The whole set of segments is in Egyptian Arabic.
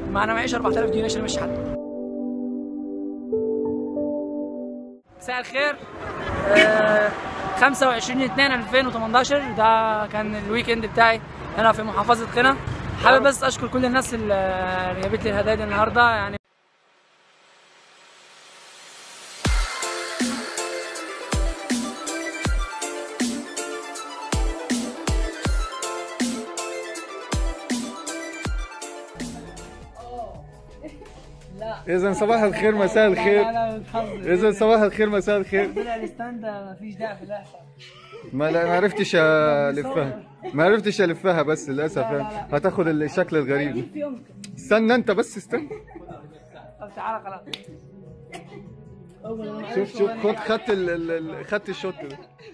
ما انا معيش 4000 جنيه عشان امشي حد مساء الخير آه 25 2 2018 ده كان الويك اند بتاعي هنا في محافظه قنا حابب بس اشكر كل الناس اللي جابت لي الهدايا دي النهارده يعني اذا صباح الخير مساء الخير اذا صباح الخير مساء الخير طلع الستاند ما فيش داعي في الاحسن ما لا ما عرفتش الفها ما عرفتش الفها بس للاسف هتاخد الشكل الغريب استنى انت بس استنى طب تعالى خلاص شوف شوف خد خدت ال- ال- ال- خدت الشوت ده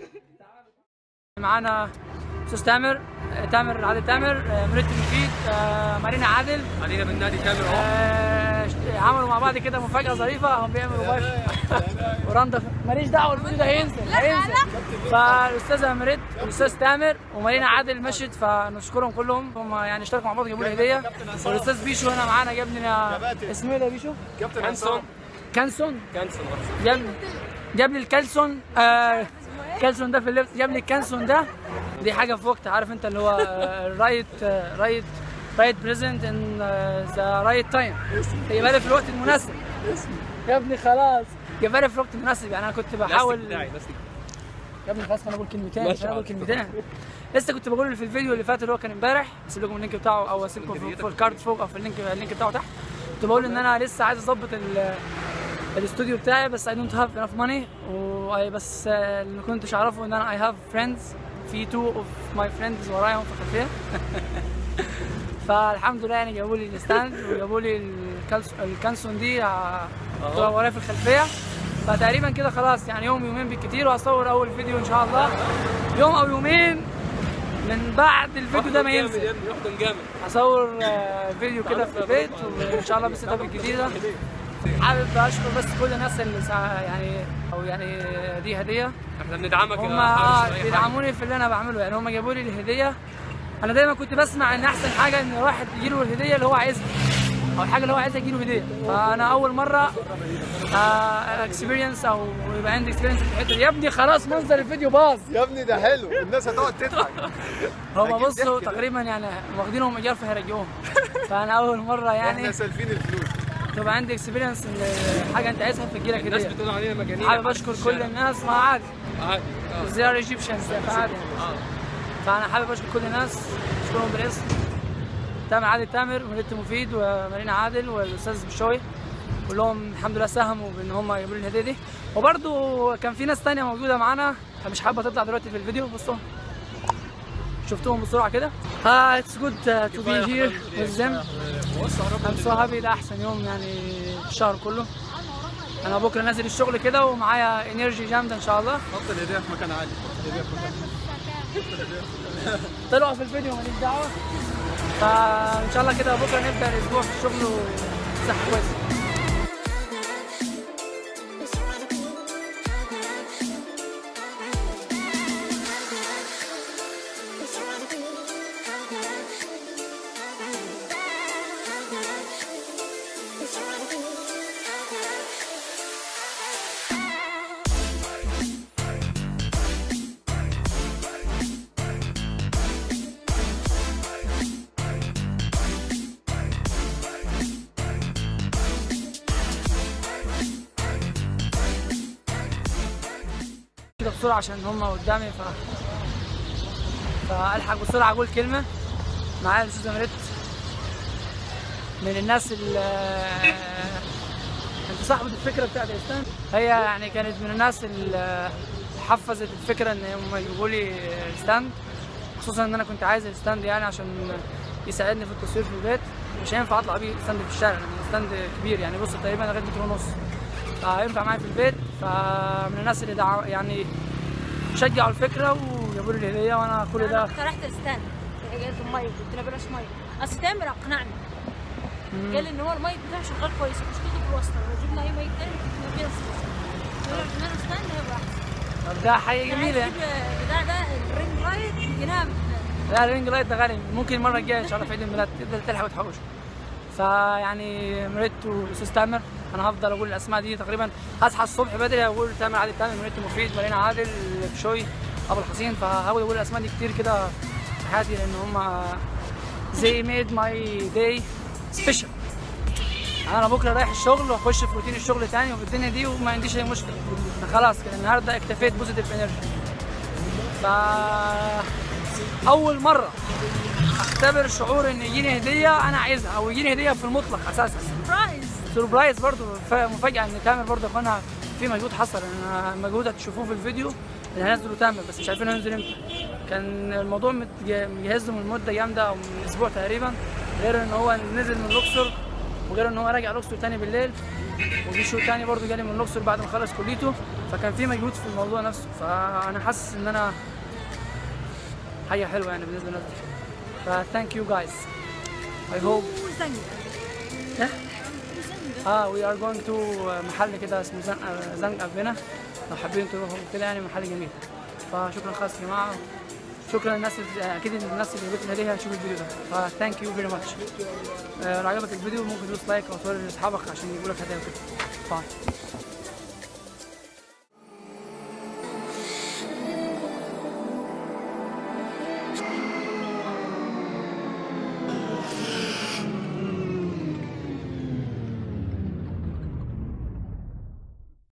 معانا استاذ تامر آه، تامر عادل تامر آه، مريت مفيد آه، مارينا عادل علينا من نادي تامر اهو آه، عملوا مع بعض كده مفاجأة ظريفة هم بيعملوا وايف ورندا ماليش دعوة الفيديو ده هينزل هينزل فالأستاذة مريت والأستاذ تامر ومارينا عادل مشت فنشكرهم كلهم هم يعني اشتركوا مع بعض جابوا لي هدية والأستاذ بيشو هنا معانا جاب لنا اسمه ايه ده بيشو؟ كابتن كانسون كانسون كانسون جاب جاب لي الكالسون آه كالسون ده في اللبس جاب لي الكالسون ده دي حاجه في وقت عارف انت اللي هو رايت رايت رايت بريزنت ان ذا رايت تايم يبقى لي في الوقت المناسب يا ابني خلاص جابها لي في الوقت المناسب يعني انا كنت بحاول بتاعي لاستيك يا ابني خلاص انا بقول كلمتين ما مش شاء انا بقول الله. كلمتين لسه كنت بقول في الفيديو اللي فات اللي هو كان امبارح هسيب لكم اللينك بتاعه او اسيب لكم في, في الكارد فوق او في اللينك اللينك بتاعه تحت كنت بقول ان انا لسه عايز اظبط ال- الاستوديو بتاعي بس I don't have enough money و بس آه، اللي ما كنتش اعرفه ان انا I have friends في two of my friends ورايا هم في الخلفيه فالحمد لله يعني جابوا لي الستاند وجابوا لي الكالس- الكانسون دي آه، تبقى ورايا في الخلفيه فتقريبا كده خلاص يعني يوم يومين بالكتير وهصور اول فيديو ان شاء الله يوم او يومين من بعد الفيديو ده ما ينزل يحضن جامد هصور آه، فيديو كده في البيت وان شاء الله بالسيت اب الجديده حابب اشكر بس كل الناس اللي سا- يعني او يعني دي هديه احنا بندعمك هم يا حارس في أي حاجة. بيدعموني في اللي انا بعمله يعني هم جابوا لي الهديه انا دايما كنت بسمع ان احسن حاجه ان الواحد يجيله الهديه اللي هو عايزها او الحاجه اللي هو عايزها يجيله هديه فانا اول مره اكسبيرينس او يبقى عندي اكسبيرينس في الحته دي يا ابني خلاص منظر الفيديو باظ يا ابني ده حلو الناس هتقعد تضحك هم أكيد بصوا ضحك. تقريبا يعني واخدينهم ايجار فهيرجعوهم فانا اول مره يعني احنا سالفين الفلوس تبقى عندي اكسبيرينس ان حاجه انت عايزها فتجيلك الناس هديه بتقول علينا مجانين حابب اشكر كل الناس ما عادي عادي اه زي ايجيبشنز فعادي فانا حابب اشكر كل الناس اشكرهم بالاسم تامر عادل تامر ومريت مفيد ومارينا عادل والاستاذ بشوي كلهم الحمد لله ساهموا بان هم يجيبوا لي الهديه دي وبرده كان في ناس تانية موجوده معانا مش حابه تطلع دلوقتي في الفيديو بصوا شفتوهم بسرعه كده ها اتس جود تو بي هير with them I'm so happy ده احسن يوم يعني في الشهر كله انا بكره نازل الشغل كده ومعايا انرجي جامده ان شاء الله حط الهديه في مكان عالي حط الهديه في مكان طلعوا في الفيديو ماليش دعوه فان شاء الله كده بكره نبدا الاسبوع في الشغل وصحه كويسه كده بسرعه عشان هم قدامي ف فالحق بسرعه اقول كلمه معايا الاستاذه مريت من الناس اللي انت صاحبة الفكرة بتاعت الاسلام هي يعني كانت من الناس اللي حفزت الفكرة ان هم يجيبوا لي الستاند خصوصا ان انا كنت عايز الستاند يعني عشان يساعدني في التصوير في البيت مش هينفع اطلع بيه ستاند في الشارع لان الستاند كبير يعني بص تقريبا لغايه متر ونص فينفع معايا في البيت فمن الناس اللي دعوا يعني شجعوا الفكره وجابوا لي الهديه وانا كل انا ده اقترحت الستاند جاية المي قلت له بلاش ميه اصل تامر اقنعني قال لي ان هو المي بتاعه شغال كويس مشكلته في الوصله لو جبنا اي مي تاني كنا فيها صفر قلنا له ستاند هيبقى احسن طب ده حاجه جميله يعني. جميله بتاع ده الرينج لايت ينام لا الرينج لايت ده غالي ممكن المره الجايه ان شاء الله في عيد الميلاد تقدر تلحق وتحوشه فيعني مريت والاستاذ تامر انا هفضل اقول الاسماء دي تقريبا هصحى الصبح بدري اقول تامر عادل تامر مريت مفيد مارينا عادل بشوي ابو الحسين فهقعد اقول الاسماء دي كتير كده في حياتي لان هم زي ميد ماي داي سبيشال انا بكره رايح الشغل واخش في روتين الشغل تاني وفي الدنيا دي وما عنديش اي مشكله خلاص كده النهارده اكتفيت بوزيتيف انرجي ف اول مره اختبر شعور ان يجيني هديه انا عايزها او يجيني هديه في المطلق اساسا برايز سربرايز برضو ف- مفاجاه ان تامر برضو يا اخوانا في مجهود حصل انا المجهود هتشوفوه في الفيديو اللي هنزله تامر بس مش عارفين هينزل امتى كان الموضوع متج- مجهز له من مده جامده او من اسبوع تقريبا غير ان هو نزل من الاقصر وغير ان هو راجع الاقصر تاني بالليل وفي شو تاني برضو جالي من الاقصر بعد ما خلص كليته فكان في مجهود في الموضوع نفسه فانا حاسس ان انا حاجه حلوه يعني بالنسبه للناس دي فثانك يو جايز اي هوب وزنجة اه وي ار جوينج تو محل كده اسمه زن- آه، زنقة بنا لو حابين تروحوا كده يعني محل جميل فشكرا خالص يا جماعه شكرا للناس اللي- اكيد الناس اللي جبت هديه هتشوف الفيديو ده فثانك يو فيري ماتش لو عجبك الفيديو ممكن تدوس لايك او توري لاصحابك عشان يجيبوا لك هدايا وكده باي